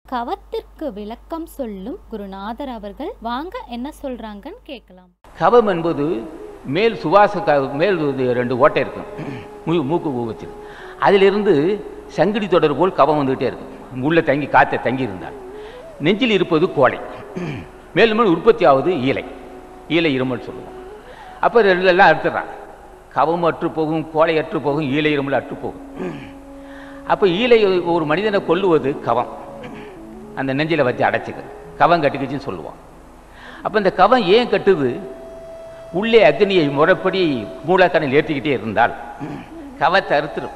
கவத்திற்கு விளக்கம் சொல்லும் குருநாதர் அவர்கள் வாங்க என்ன சொல்றாங்கன்னு கேட்கலாம் கவம் என்பது மேல் சுவாச க மேல் இது ரெண்டு ஓட்டை இருக்கும் மூ மூக்கு பூ வச்சு அதிலிருந்து சங்கிலி தொடர் போல் கவம் வந்துக்கிட்டே இருக்கும் உள்ள தங்கி காற்றை தங்கி இருந்தால் நெஞ்சில் இருப்பது கோழை மேலும் மேலும் உற்பத்தி ஆவது ஈலை ஈலை இருமல் சொல்லுவோம் அப்போ ரெண்டுலாம் அறுத்துறான் கவம் அற்று போகும் கோழை அற்று போகும் ஈலை இருமல் அற்று போகும் அப்போ ஈலை ஒரு மனிதனை கொல்லுவது கவம் அந்த நெஞ்சில வச்சு அடைச்சிக்க கவம் கட்டிக்கிச்சுன்னு சொல்லுவான் அப்போ இந்த கவம் ஏன் கட்டுது உள்ளே அக்னியை முறைப்படி மூலக்கணில் ஏற்றிக்கிட்டே இருந்தால் கவத்தை அறுத்துடும்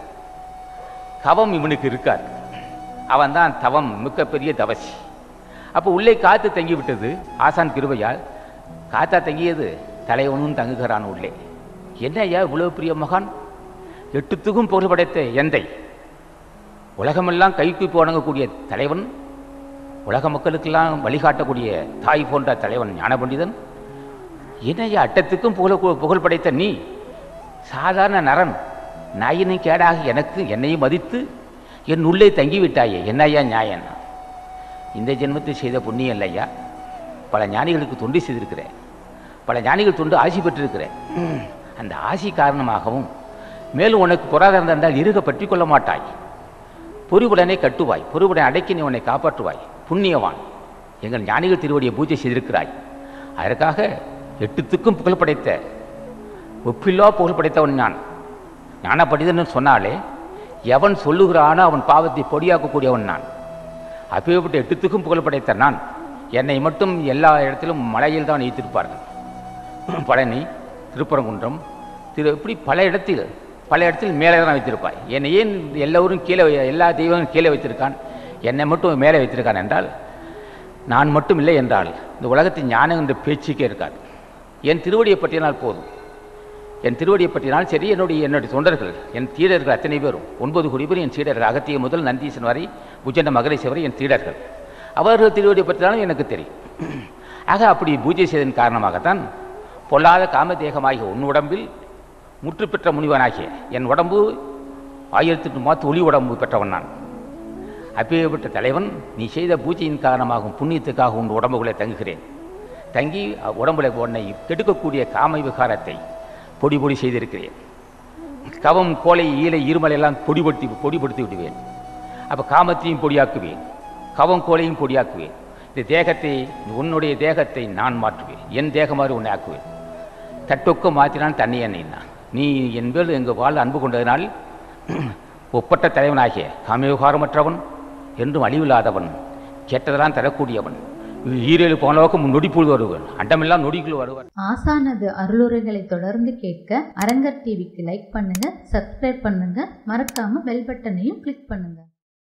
கவம் இவனுக்கு இருக்காது அவன் தான் தவம் மிகப்பெரிய தவசி அப்போ உள்ளே காத்து தங்கி விட்டது ஆசான் கிருபையால் காத்தா தங்கியது தலைவனும் தங்குகிறான் உள்ளே என்ன ஐயா இவ்வளவு பெரிய மகான் எட்டுத்துக்கும் பொருள் படைத்த எந்தை உலகமெல்லாம் கைக்கு வணங்கக்கூடிய தலைவன் உலக மக்களுக்கெல்லாம் வழிகாட்டக்கூடிய தாய் போன்ற தலைவன் ஞான பண்டிதன் என்னையா அட்டத்துக்கும் புகழ புகழ் படைத்த நீ சாதாரண நரன் நாயினை கேடாக எனக்கு என்னையும் மதித்து என் உள்ளே தங்கிவிட்டாயே என்னையா நியாயம் இந்த ஜென்மத்தில் செய்த புண்ணியம் இல்லையா பல ஞானிகளுக்கு தொண்டு செய்திருக்கிறேன் பல ஞானிகள் தொண்டு ஆசி பெற்றிருக்கிறேன் அந்த ஆசி காரணமாகவும் மேலும் உனக்கு பொறாதாரம் இருந்தால் இருக பற்றி கொள்ள மாட்டாய் பொறிவுடனே கட்டுவாய் பொறிவுடன் அடக்கி நீ உன்னை காப்பாற்றுவாய் புண்ணியவான் எங்கள் ஞானிகள் திருவடியை பூஜை செய்திருக்கிறாய் அதற்காக எட்டுத்துக்கும் புகழ் படைத்த ஒப்பில்லா புகழ் படைத்தவன் நான் ஞான படிதன் சொன்னாலே எவன் சொல்லுகிறானோ அவன் பாவத்தை பொடியாக்கக்கூடியவன் நான் அப்பேற்பட்ட எட்டுத்துக்கும் புகழ் படைத்த நான் என்னை மட்டும் எல்லா இடத்திலும் மலையில் தான் வைத்திருப்பார்கள் பழனி திருப்பரங்குன்றம் திரு இப்படி பல இடத்தில் பல இடத்தில் மேலே தான் வைத்திருப்பாய் என்னை ஏன் எல்லோரும் கீழே வை- எல்லா தெய்வங்களும் கீழே வைத்திருக்கான் என்னை மட்டும் மேலே வைத்திருக்கான் என்றால் நான் மட்டும் இல்லை என்றால் இந்த உலகத்தின் ஞானம் என்ற பேச்சுக்கே இருக்காது என் திருவடியை பற்றினால் போதும் என் திருவடியை பற்றினால் சரி என்னுடைய என்னுடைய தொண்டர்கள் என் தீடர்கள் அத்தனை பேரும் ஒன்பது கோடி பேர் என் சீடர்கள் அகத்திய முதல் நந்தீசன் வரை உஜண்ட மகரேச வரை என் தீடர்கள் அவர்கள் திருவடியை பற்றினாலும் எனக்கு தெரியும் ஆக அப்படி பூஜை செய்ததன் காரணமாகத்தான் பொல்லாத காமதேகமாகிய உன் உடம்பில் முற்று பெற்ற முனிவனாகிய என் உடம்பு ஆயிரத்தி எட்டு மாத்து ஒளி உடம்பு பெற்றவன் நான் அப்பேற்பட்ட தலைவன் நீ செய்த பூஜையின் காரணமாகும் புண்ணியத்துக்காக உன் உடம்புகளை தங்குகிறேன் தங்கி அ- உடம்புல உன்னை கெடுக்கக்கூடிய காம விகாரத்தை பொடி பொடி செய்திருக்கிறேன் கவம் கோலை ஈலை இருமல் எல்லாம் பொடிபடுத்தி பொடிபடுத்தி விடுவேன் அப்போ காமத்தையும் பொடியாக்குவேன் கவம் கோலையும் பொடியாக்குவேன் இந்த தேகத்தை உன்னுடைய தேகத்தை நான் மாற்றுவேன் என் தேகமாறு உன்னை ஆக்குவேன் தட்டொக்க மாற்றினான் தண்ணி என்னைன்னா நீ என் பேர் எங்கள் வாழ் அன்பு கொண்டதனால் ஒப்பற்ற தலைவனாகிய காமவிகாரமற்றவன் என்றும் அழிவில்லாதவன் கேட்டதெல்லாம் தரக்கூடியவன் ஈரேழு போனோக்கும் நொடிப்பொழுது வருவன் அண்டமெல்லாம் நொடிக்குள் வருவான் ஆசானது அருளுரைகளை தொடர்ந்து கேட்க அரங்கர் டிவிக்கு லைக் பண்ணுங்க சப்ஸ்கிரைப் பண்ணுங்க மறக்காம பெல் பட்டனையும் கிளிக் பண்ணுங்க